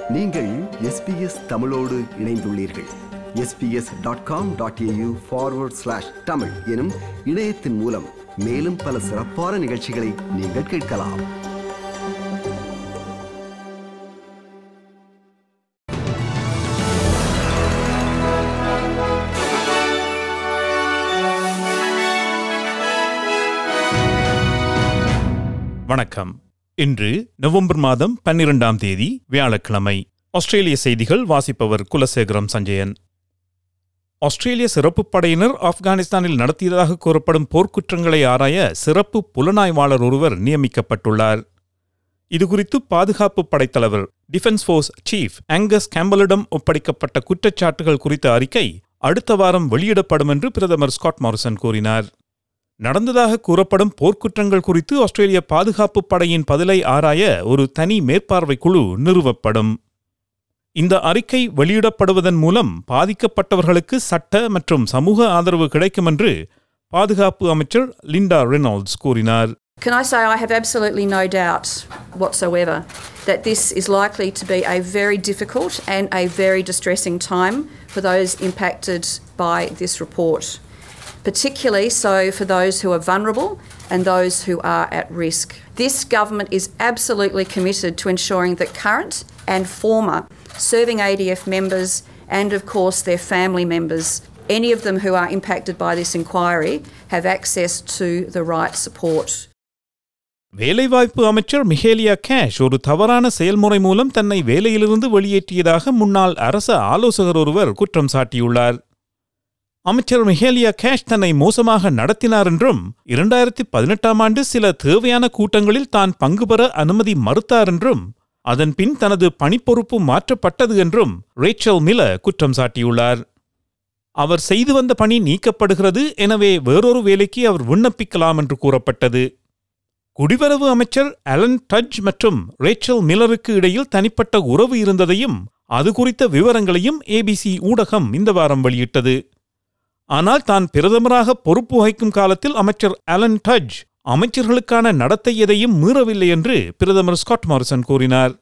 நீங்கள் எஸ்பிஎஸ் தமிழோடு இணைந்துள்ளீர்கள் SBS dot com dot AU forward slash Tamil எனும் இணையத்தின் மூலம் மேலும் பல சிறப்பான நிகழ்ச்சிகளை நீங்கள் கேட்கலாம் வணக்கம் இன்று நவம்பர் மாதம் பன்னிரெண்டாம் தேதி வியாழக்கிழமை ஆஸ்திரேலிய செய்திகள் வாசிப்பவர் குலசேகரம் சஞ்சயன் ஆஸ்திரேலிய சிறப்பு படையினர் ஆப்கானிஸ்தானில் நடத்தியதாக கூறப்படும் போர்க்குற்றங்களை ஆராய சிறப்பு புலனாய்வாளர் ஒருவர் நியமிக்கப்பட்டுள்ளார் இதுகுறித்து பாதுகாப்பு படைத்தலைவர் டிஃபென்ஸ் ஃபோர்ஸ் சீஃப் ஆங்கஸ் கேம்பலிடம் ஒப்படைக்கப்பட்ட குற்றச்சாட்டுகள் குறித்த அறிக்கை அடுத்த வாரம் வெளியிடப்படும் என்று பிரதமர் ஸ்காட் மாரிசன் கூறினார் நடந்ததாக கூறப்படும் போர்க்குற்றங்கள் குறித்து ஆஸ்திரேலிய பாதுகாப்பு படையின் பதிலை ஆராய ஒரு தனி மேற்பார்வை குழு நிறுவப்படும் இந்த அறிக்கை வெளியிடப்படுவதன் மூலம் பாதிக்கப்பட்டவர்களுக்கு சட்ட மற்றும் சமூக ஆதரவு கிடைக்கும் என்று பாதுகாப்பு அமைச்சர் லிண்டா ரெனால்ட்ஸ் கூறினார் Can I say I have absolutely no doubt whatsoever that this is likely to be a very difficult and a very distressing time for those impacted by this report, particularly so for those who are vulnerable and those who are at risk. This government is absolutely committed to ensuring that current and former serving ADF members and, of course, their family members, any of them who are impacted by this inquiry, have access to the right support. வேலைவாய்ப்பு அமைச்சர் மிஹேலியா cash ஒரு தவறான செயல்முறை மூலம் தன்னை வேலையிலிருந்து வெளியேற்றியதாக முன்னாள் அரச ஆலோசகர் ஒருவர் குற்றம் சாட்டியுள்ளார் அமைச்சர் மிஹேலியா கேஷ் தன்னை மோசமாக நடத்தினார் என்றும் இரண்டாயிரத்தி பதினெட்டாம் ஆண்டு சில தேவையான கூட்டங்களில் தான் பங்கு பெற அனுமதி மறுத்தார் என்றும் அதன் பின் தனது பணிப்பொறுப்பு மாற்றப்பட்டது என்றும் ரேச்சல் மில குற்றம் சாட்டியுள்ளார் அவர் செய்து வந்த பணி நீக்கப்படுகிறது எனவே வேறொரு வேலைக்கு அவர் விண்ணப்பிக்கலாம் என்று கூறப்பட்டது குடிவரவு அமைச்சர் அலன் டஜ் மற்றும் ரேச்சல் மில்லருக்கு இடையில் தனிப்பட்ட உறவு இருந்ததையும் அது குறித்த விவரங்களையும் ஏபிசி ஊடகம் இந்த வாரம் வெளியிட்டது ஆனால் தான் பிரதமராக பொறுப்பு வகிக்கும் காலத்தில் அமைச்சர் அலன் டஜ் அமைச்சர்களுக்கான நடத்தை எதையும் மீறவில்லை என்று பிரதமர் ஸ்காட் மாரிசன் கூறினார்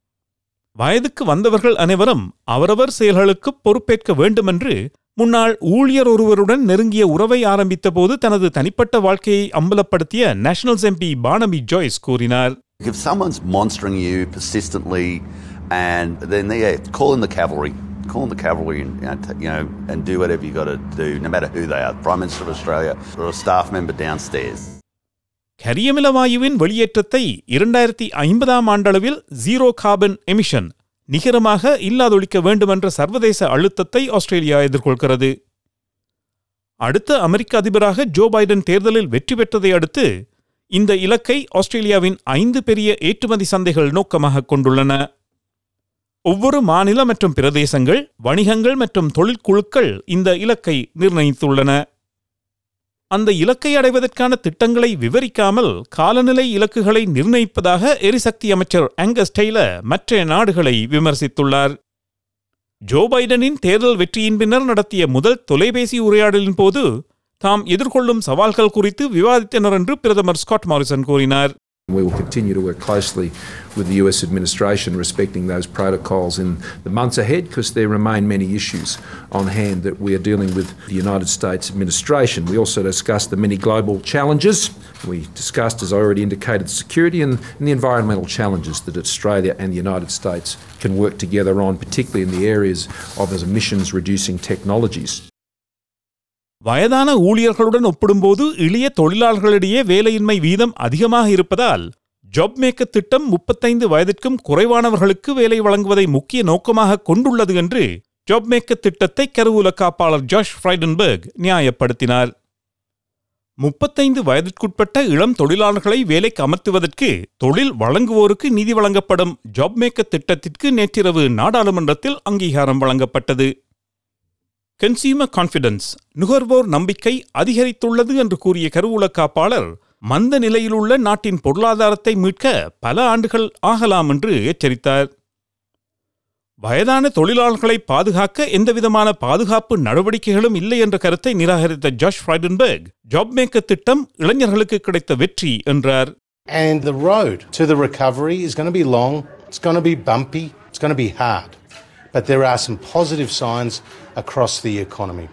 வயதுக்கு வந்தவர்கள் அனைவரும் அவரவர் செயல்களுக்கு பொறுப்பேற்க வேண்டுமென்று முன்னாள் ஊழியர் ஒருவருடன் நெருங்கிய உறவை ஆரம்பித்தபோது தனது தனிப்பட்ட வாழ்க்கையை அம்பலப்படுத்திய நேஷனல்ஸ் எம்பி பானபி ஜாய்ஸ் கூறினார் If someone's monstering you persistently, and then yeah, call in the cavalry. Call in the cavalry and you know, t- you know and do whatever you got to do, no matter who they are, Prime Minister of Australia or a staff member downstairs. கரியமில வாயுவின் வெளியேற்றத்தை இரண்டாயிரத்தி ஐம்பதாம் ஆண்டளவில் zero carbon emission நிகரமாக இல்லாதொழிக்க வேண்டுமென்ற சர்வதேச அழுத்தத்தை ஆஸ்திரேலியா எதிர்கொள்கிறது அடுத்த அமெரிக்க அதிபராக ஜோ பைடன் தேர்தலில் வெற்றி பெற்றதை அடுத்து இந்த இலக்கை ஆஸ்திரேலியாவின் ஐந்து பெரிய ஏற்றுமதி சந்தைகள் நோக்கமாக கொண்டுள்ளன ஒவ்வொரு மாநில மற்றும் பிரதேசங்கள் வணிகங்கள் மற்றும் தொழிற்குழுக்கள் இந்த இலக்கை நிர்ணயித்துள்ளன அந்த இலக்கை அடைவதற்கான திட்டங்களை விவரிக்காமல் காலநிலை இலக்குகளை நிர்ணயிப்பதாக எரிசக்தி அமைச்சர் ஆங்கஸ் டெய்லர் மற்ற நாடுகளை விமர்சித்துள்ளார் ஜோ பைடனின் தேர்தல் வெற்றியின் பின்னர் நடத்திய முதல் தொலைபேசி உரையாடலின் போது தாம் எதிர்கொள்ளும் சவால்கள் குறித்து விவாதித்தனர் என்று பிரதமர் ஸ்காட் மாரிசன் கூறினார் We will continue to work closely with the US administration respecting those protocols in the months ahead because there remain many issues on hand that we are dealing with the United States administration. We also discussed the many global challenges. We discussed, as I already indicated, security and, and the environmental challenges that Australia and the United States can work together on, particularly in the areas of emissions reducing technologies. வயதான ஊழியர்களுடன் ஒப்பிடும்போது இளைய தொழிலாளர்களிடையே வேலையின்மை வீதம் அதிகமாக இருப்பதால் job maker திட்டம் முப்பத்தைந்து வயதிற்கும் குறைவானவர்களுக்கு வேலை வழங்குவதை முக்கிய நோக்கமாக கொண்டுள்ளது என்று ஜாப் மேக்கர் திட்டத்தை கருவூல காப்பாளர் ஜாஷ் ஃப்ரைடன்பர்க் நியாயப்படுத்தினார் முப்பத்தைந்து வயதிற்குட்பட்ட இளம் தொழிலாளர்களை வேலைக்கு அமர்த்துவதற்கு தொழில் வழங்குவோருக்கு நிதி வழங்கப்படும் ஜாப் மேக்கர் திட்டத்திற்கு நேற்றிரவு நாடாளுமன்றத்தில் அங்கீகாரம் வழங்கப்பட்டது கன்சியூமர் கான்ஃபிடன்ஸ் நுகர்வோர் நம்பிக்கை அதிகரித்துள்ளது என்று கூறிய கருவூல காப்பாளர் மந்த நிலையிலுள்ள நாட்டின் பொருளாதாரத்தை மீட்க பல ஆண்டுகள் ஆகலாம் என்று எச்சரித்தார் வயதான தொழிலாளர்களை பாதுகாக்க எந்தவிதமான பாதுகாப்பு நடவடிக்கைகளும் இல்லை என்ற கருத்தை நிராகரித்த ஜாஷ் ஃப்ரைடன்பர்க் ஜாப் மேக்கர் திட்டம் இளைஞர்களுக்கு கிடைத்த வெற்றி என்றார் And the road to the recovery is going to be long, it's going to be bumpy, It's going to be hard, but there are some positive signs across the economy.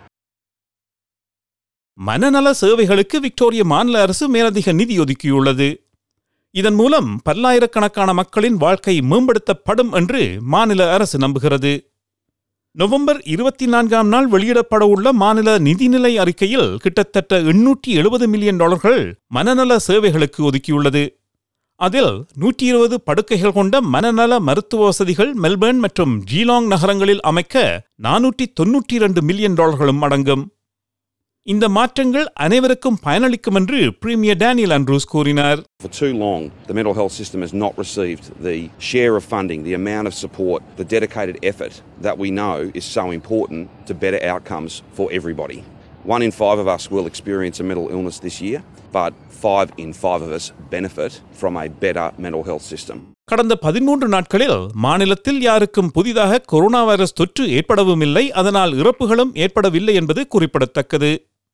மனநல சேவைகளுக்கு Victoria மாநில அரசு மேலதிக நிதி ஒதுக்கியுள்ளது இதன் மூலம் பல்லாயிரக்கணக்கான மக்களின் வாழ்க்கை மேம்படுத்தப்படும் என்று மாநில அரசு நம்புகிறது நவம்பர் இருபத்தி நான்காம் நாள் வெளியிடப்படவுள்ள மாநில நிதிநிலை அறிக்கையில் கிட்டத்தட்ட எண்ணூற்றி எழுபது மில்லியன் டாலர்கள் மனநல சேவைகளுக்கு ஒதுக்கியுள்ளது அதில் நூற்றி இருபது படுக்கைகள் கொண்ட மனநல மருத்துவ வசதிகள் மெல்பர்ன் மற்றும் ஜீலாங் நகரங்களில் அமைக்க நானூற்றி தொன்னூற்றி இரண்டு மில்லியன் டாலர்களும் அடங்கும் இந்த மாற்றங்கள் அனைவருக்கும் பயனளிக்கும் என்று பிரீமியர் டேனியல் ஆண்ட்ரூஸ் கூறினார் For too long, the mental health system has not received the share of funding, the amount of support, the dedicated effort that we know is so important to better outcomes for everybody. One in five of us will experience a mental illness this year, but five in five of us benefit from a better mental health system. கடந்த பதிமூன்று நாட்களில் மாநிலத்தில் யாருக்கும் புதிதாக corona virus தொற்று ஏற்படவும் இல்லை அதனால் இறப்புகளும் ஏற்படவில்லை என்பது குறிப்பிடத்தக்கது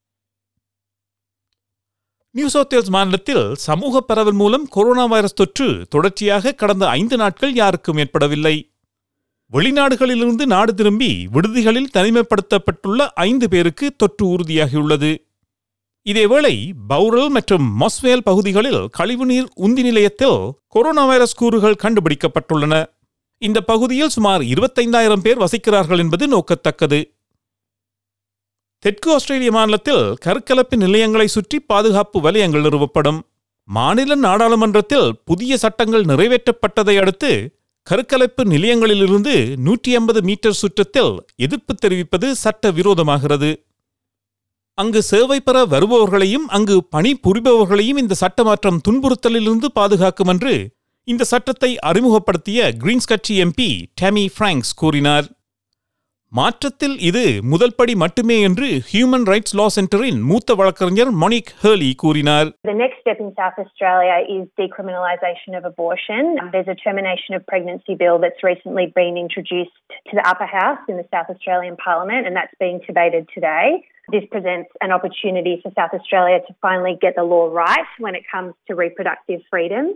நியூ சவுத் வேல்ஸ் மாநிலத்தில் சமூக பரவல் மூலம் கொரோனா வைரஸ் தொற்று தொடர்ச்சியாக கடந்த ஐந்து நாட்கள் யாருக்கும் ஏற்படவில்லை வெளிநாடுகளிலிருந்து நாடு திரும்பி விடுதிகளில் தனிமைப்படுத்தப்பட்டுள்ள ஐந்து பேருக்கு தொற்று உறுதியாகியுள்ளது இதேவேளை பௌரல் மற்றும் மொஸ்வேல் பகுதிகளில் கழிவுநீர் உந்தி நிலையத்தில் கொரோனா வைரஸ் கூறுகள் கண்டுபிடிக்கப்பட்டுள்ளன இந்த பகுதியில் சுமார் இருபத்தைந்தாயிரம் பேர் வசிக்கிறார்கள் என்பது நோக்கத்தக்கது தெற்கு ஆஸ்திரேலிய மாநிலத்தில் கருக்கலப்பு நிலையங்களை சுற்றி பாதுகாப்பு வலயங்கள் நிறுவப்படும் மாநில நாடாளுமன்றத்தில் புதிய சட்டங்கள் நிறைவேற்றப்பட்டதை அடுத்து கருக்கலைப்பு நிலையங்களிலிருந்து நூற்றி ஐம்பது மீட்டர் சுற்றத்தில் எதிர்ப்பு தெரிவிப்பது சட்ட விரோதமாகிறது அங்கு சேவை பெற வருபவர்களையும் அங்கு பணி புரிபவர்களையும் இந்த சட்ட மாற்றம் துன்புறுத்தலிலிருந்து பாதுகாக்கும் என்று இந்த சட்டத்தை அறிமுகப்படுத்திய கிரீன்ஸ் கட்சி எம்பி டேமி பிராங்க்ஸ் கூறினார் மாற்றத்தில் இது முதல் படி மட்டுமே என்று ஹியூமன் ரைட்ஸ் லா சென்டரின் மூத்த வழக்கறிஞர் மொனிக் ஹேர்லி கூறினார் The next step in South Australia is decriminalisation of abortion. Um, There's a termination of pregnancy bill that's recently been introduced to the upper house in the South Australian Parliament, and that's being debated today. This presents an opportunity for South Australia to finally get the law right when it comes to reproductive freedom.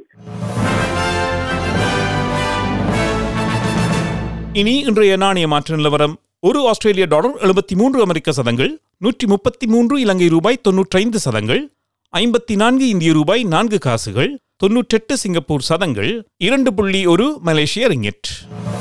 இனி இன்றைய நாணய மாற்று நிலவரம் ஒரு ஆஸ்திரேலிய dollar எழுபத்தி மூன்று அமெரிக்க சதங்கள் நூற்றி முப்பத்தி மூன்று இலங்கை ரூபாய் தொன்னூற்றைந்து சதங்கள் ஐம்பத்தி நான்கு இந்திய ரூபாய் நான்கு காசுகள் தொன்னூற்றெட்டு சிங்கப்பூர் சதங்கள் இரண்டு புள்ளி ஒரு மலேசிய ரிங்கெட்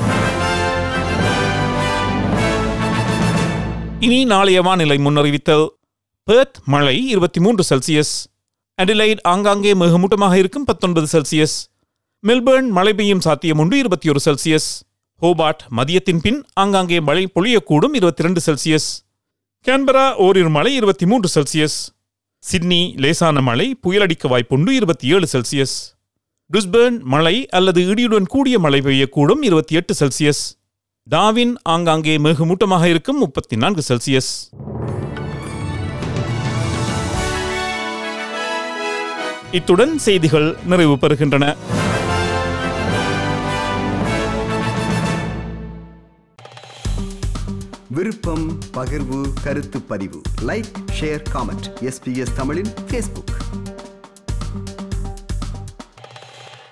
இனி நாளைய வானிலை முன்னறிவித்தல் பெர்த் மழை இருபத்தி மூன்று செல்சியஸ் அடிலைட் ஆங்காங்கே மிகமூட்டமாக இருக்கும் பத்தொன்பது செல்சியஸ் மெல்பர்ன் மழை பெய்யும் சாத்தியம் உண்டு இருபத்தி ஒரு செல்சியஸ் ஹோபார்ட் மதியத்தின் பின் ஆங்காங்கே மழை பொழியக்கூடும் இருபத்தி ரெண்டு செல்சியஸ் கேன்பரா ஓரிரு மழை இருபத்தி மூன்று செல்சியஸ் சிட்னி லேசான மழை புயலடிக்க வாய்ப்புண்டு இருபத்தி ஏழு செல்சியஸ் பிரிஸ்பேர்ன் மழை அல்லது இடியுடன் கூடிய மழை பெய்யக்கூடும் இருபத்தி எட்டு செல்சியஸ் டாவின் ஆங்காங்கே மிகமூட்டமாக இருக்கும் முப்பத்தி நான்கு செல்சியஸ் இத்துடன் செய்திகள் நிறைவு பெறுகின்றன விருப்பம் பகிர்வு கருத்து பதிவு லைக் ஷேர் காமெண்ட் எஸ்பிஎஸ் தமிழின் ஃபேஸ்புக்